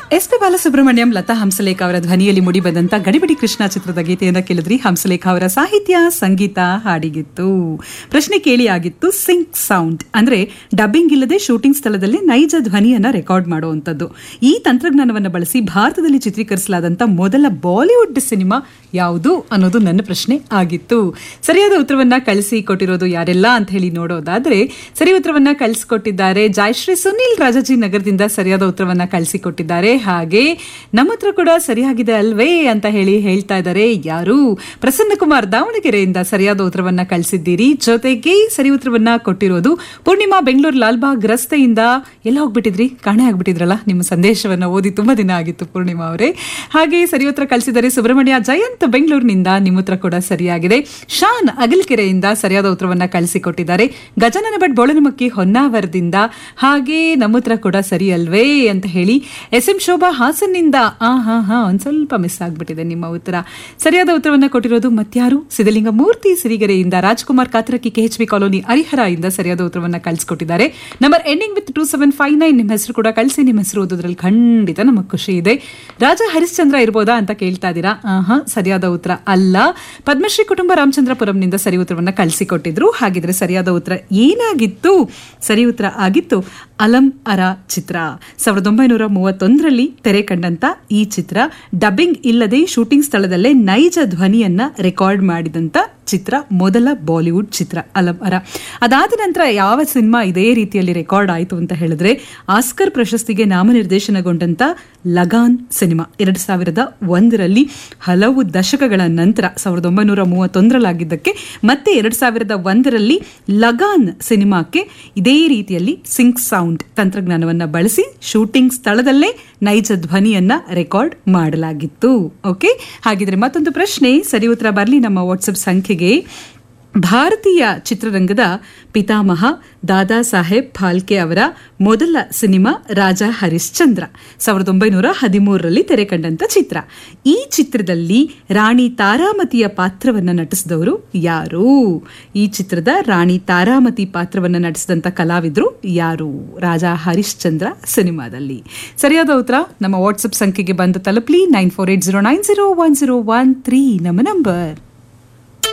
S P Balasubrahmanyam Lata Hamsalekha ಅವರ ಧ್ವನಿಯಲ್ಲಿ ಮುಡಿಬಂದಂತ ಗಡಿಬಿಡಿ ಕೃಷ್ಣ ಚಿತ್ರದ ಗೀತೆಯನ್ನ ಕೇಳಿದ್ರಿ ಹಂಸಲೇಖ ಅವರ ಸಾಹಿತ್ಯ ಸಂಗೀತ ಹಾಡಿಗಿತ್ತು ಪ್ರಶ್ನೆ ಕೇಳಿ ಆಗಿತ್ತು ಸಿಂಕ್ ಸೌಂಡ್ ಅಂದ್ರೆ ಡಬ್ಬಿಂಗ್ ಇಲ್ಲದೆ ಶೂಟಿಂಗ್ ಸ್ಥಳದಲ್ಲಿ ನೈಜ ಧ್ವನಿಯನ್ನ ರೆಕಾರ್ಡ್ ಮಾಡುವಂತದ್ದು ಈ ತಂತ್ರಜ್ಞಾನವನ್ನು ಬಳಸಿ ಭಾರತದಲ್ಲಿ ಚಿತ್ರೀಕರಿಸಲಾದಂತ ಮೊದಲ ಬಾಲಿವುಡ್ ಸಿನಿಮಾ ಯಾವುದು ಅನ್ನೋದು ನನ್ನ ಪ್ರಶ್ನೆ ಆಗಿತ್ತು ಸರಿಯಾದ ಉತ್ತರವನ್ನ ಕಳಿಸಿ ಕೊಟ್ಟಿರೋದು ಯಾರೆಲ್ಲ ಅಂತ ಹೇಳಿ ನೋಡೋದಾದ್ರೆ ಸರಿ ಉತ್ತರವನ್ನ ಕಳಿಸಿಕೊಟ್ಟಿದ್ದಾರೆ ಜಯಶ್ರೀ ಸುನಿಲ್ ರಾಜಾಜಿ ನಗರದಿಂದ ಸರಿಯಾದ ಉತ್ತರವನ್ನ ಕಳಿಸಿಕೊಟ್ಟಿದ್ದಾರೆ ಹಾಗೆ ನಮ್ಮ ಹತ್ರ ಕೂಡ ಸರಿಯಾಗಿದೆ ಅಲ್ವೇ ಅಂತ ಹೇಳಿ ಹೇಳ್ತಾ ಇದ್ದಾರೆ ಯಾರು ಪ್ರಸನ್ನ ಕುಮಾರ್ ದಾವಣಗೆರೆಯಿಂದ ಸರಿಯಾದ ಉತ್ತರವನ್ನ ಕಳಿಸಿದ್ದೀರಿ ಜೊತೆಗೆ ಸರಿ ಉತ್ತರವನ್ನ ಕೊಟ್ಟಿರೋದು ಪೂರ್ಣಿಮಾ ಬೆಂಗಳೂರು ಲಾಲ್ಬಾಗ್ ರಸ್ತೆಯಿಂದ ಎಲ್ಲ ಹೋಗ್ಬಿಟ್ಟಿದ್ರಿ ಕಾಣೆ ಆಗ್ಬಿಟ್ಟಿದ್ರಲ್ಲ ನಿಮ್ಮ ಸಂದೇಶವನ್ನ ಓದಿ ತುಂಬಾ ದಿನ ಆಗಿತ್ತು ಪೂರ್ಣಿಮಾ ಅವರೇ ಹಾಗೆ ಸರಿ ಉತ್ತರ ಕಳಿಸಿದ್ದಾರೆ ಸುಬ್ರಹ್ಮಣ್ಯ ಜಯಂತ್ ಬೆಂಗಳೂರಿನಿಂದ ನಿಮ್ಮ ಉತ್ತರ ಕೂಡ ಸರಿಯಾಗಿದೆ ಶಾನ್ ಅಗಲ್ಕೆರೆಯಿಂದ ಸರಿಯಾದ ಉತ್ತರವನ್ನ ಕಳಿಸಿಕೊಟ್ಟಿದ್ದಾರೆ ಗಜನನ ಭಟ್ ಬೋಳನಮಕ್ಕಿ ಹೊನ್ನಾವರದಿಂದ ಹಾಗೆ ನಮ್ಮ ಉತ್ತರ ಕೂಡ ಸರಿ ಅಲ್ವೇ ಅಂತ ಹೇಳಿ ಎಸ್ ಎಂ ಶೋಭಾ ಹಾಸನ್ನಿಂದ ಆ ಹಾ ಹಾ ಒಂದ್ ಸ್ವಲ್ಪ ಮಿಸ್ ಆಗ್ಬಿಟ್ಟಿದೆ ನಿಮ್ಮ ಉತ್ತರ ಸರಿಯಾದ ಉತ್ತರವನ್ನ ಕೊಟ್ಟಿರೋದು ಮತ್ಯಾರು ಸಿದ್ದಲಿಂಗ ಮೂರ್ತಿ ಸಿರಿಗೆರೆಯಿಂದ Rajkumar Katraki K H B colony Harihara ಇಂದ ಸರಿಯಾದ ಉತ್ತರವನ್ನ ಕಳಿಸಿಕೊಟ್ಟಿದ್ದಾರೆ number ending with two seven five nine ನಿಮ್ಮ ಹೆಸರು ಕೂಡ ಕಳಿಸಿ ನಿಮ್ಮ ಹೆಸರು ಓದೋದ್ರಲ್ಲಿ ಖಂಡಿತ ನಮಗೆ ಖುಷಿ ಇದೆ ರಾಜ ಹರಿಶ್ಚಂದ್ರ ಇರ್ಬೋದಾ ಅಂತ ಕೇಳ್ತಾ ಇದ್ದೀರಾ ಆಹಾ ಸರಿಯಾದ ಉತ್ತರ ಅಲ್ಲ ಪದ್ಮಶ್ರೀ ಕುಟುಂಬ ರಾಮಚಂದ್ರಪುರಂನಿಂದ ಸರಿ ಉತ್ತರವನ್ನ ಕಳಿಸಿಕೊಟ್ಟಿದ್ರು ಹಾಗಿದ್ರೆ ಸರಿಯಾದ ಉತ್ತರ ಏನಾಗಿತ್ತು ಸರಿ ಉತ್ತರ ಆಗಿತ್ತು ಅಲಂ ಅರ ಚಿತ್ರ ಸಾವಿರದ ಒಂಬೈನೂರ ಮೂವತ್ತೊಂದರಲ್ಲಿ ತೆರೆ ಕಂಡಂತ ಈ ಚಿತ್ರ ಡಬ್ಬಿಂಗ್ ಇಲ್ಲದೆ ಶೂಟಿಂಗ್ ಸ್ಥಳದಲ್ಲೇ ನೈಜ ಧ್ವನಿಯನ್ನ ರೆಕಾರ್ಡ್ ಮಾಡಿದಂತ ಚಿತ್ರ ಮೊದಲ ಬಾಲಿವುಡ್ ಚಿತ್ರ ಅಲಂ ಅರ ಅದಾದ ನಂತರ ಯಾವ ಸಿನಿಮಾ ಇದೇ ರೀತಿಯಲ್ಲಿ ರೆಕಾರ್ಡ್ ಆಯಿತು ಅಂತ ಹೇಳಿದ್ರೆ ಆಸ್ಕರ್ ಪ್ರಶಸ್ತಿಗೆ ನಾಮನಿರ್ದೇಶನಗೊಂಡಂತ ಲಗಾನ್ ಸಿನಿಮಾ ಎರಡ್ ಸಾವಿರದ ಒಂದರಲ್ಲಿ ಹಲವು ದಶಕಗಳ ನಂತರ ಸಾವಿರದ ಒಂಬೈನೂರ ಮೂವತ್ತೊಂದರಲ್ಲಾಗಿದ್ದಕ್ಕೆ ಮತ್ತೆ ಎರಡ್ ಸಾವಿರದ ಒಂದರಲ್ಲಿ ಲಗಾನ್ ಸಿನಿಮಾಕ್ಕೆ ಇದೇ ರೀತಿಯಲ್ಲಿ ಸಿಂಕ್ ಸೌಂಡ್ ತಂತ್ರಜ್ಞಾನವನ್ನ ಬಳಸಿ ಶೂಟಿಂಗ್ ಸ್ಥಳದಲ್ಲೇ ನೈಜ ಧ್ವನಿಯನ್ನ ರೆಕಾರ್ಡ್ ಮಾಡಲಾಗಿತ್ತು ಓಕೆ ಹಾಗಿದ್ರೆ ಮತ್ತೊಂದು ಪ್ರಶ್ನೆ ಸರಿ ಉತ್ತರ ಬರಲಿ ನಮ್ಮ ವಾಟ್ಸಪ್ ಸಂಖ್ಯೆಗೆ ಭಾರತೀಯ ಚಿತ್ರರಂಗದ ಪಿತಾಮಹ ದಾದಾ ಸಾಹೇಬ್ ಫಾಲ್ಕೆ ಅವರ ಮೊದಲ ಸಿನಿಮಾ ರಾಜ ಹರಿಶ್ಚಂದ್ರ ಸಾವಿರದ ಒಂಬೈನೂರ ಹದಿಮೂರರಲ್ಲಿ ತೆರೆ ಕಂಡಂತ ಚಿತ್ರ ಈ ಚಿತ್ರದಲ್ಲಿ ರಾಣಿ ತಾರಾಮತಿಯ ಪಾತ್ರವನ್ನ ನಟಿಸಿದವರು ಯಾರು ಈ ಚಿತ್ರದ ರಾಣಿ ತಾರಾಮತಿ ಪಾತ್ರವನ್ನ ನಟಿಸಿದಂತ ಕಲಾವಿದ್ರು ಯಾರು ರಾಜ ಹರಿಶ್ಚಂದ್ರ ಸಿನಿಮಾದಲ್ಲಿ ಸರಿಯಾದ ಉತ್ತರ ನಮ್ಮ ವಾಟ್ಸಪ್ ಸಂಖ್ಯೆಗೆ ಬಂದು ತಲುಪಲಿ nine four eight zero nine zero one zero one three ನಮ್ಮ ನಂಬರ್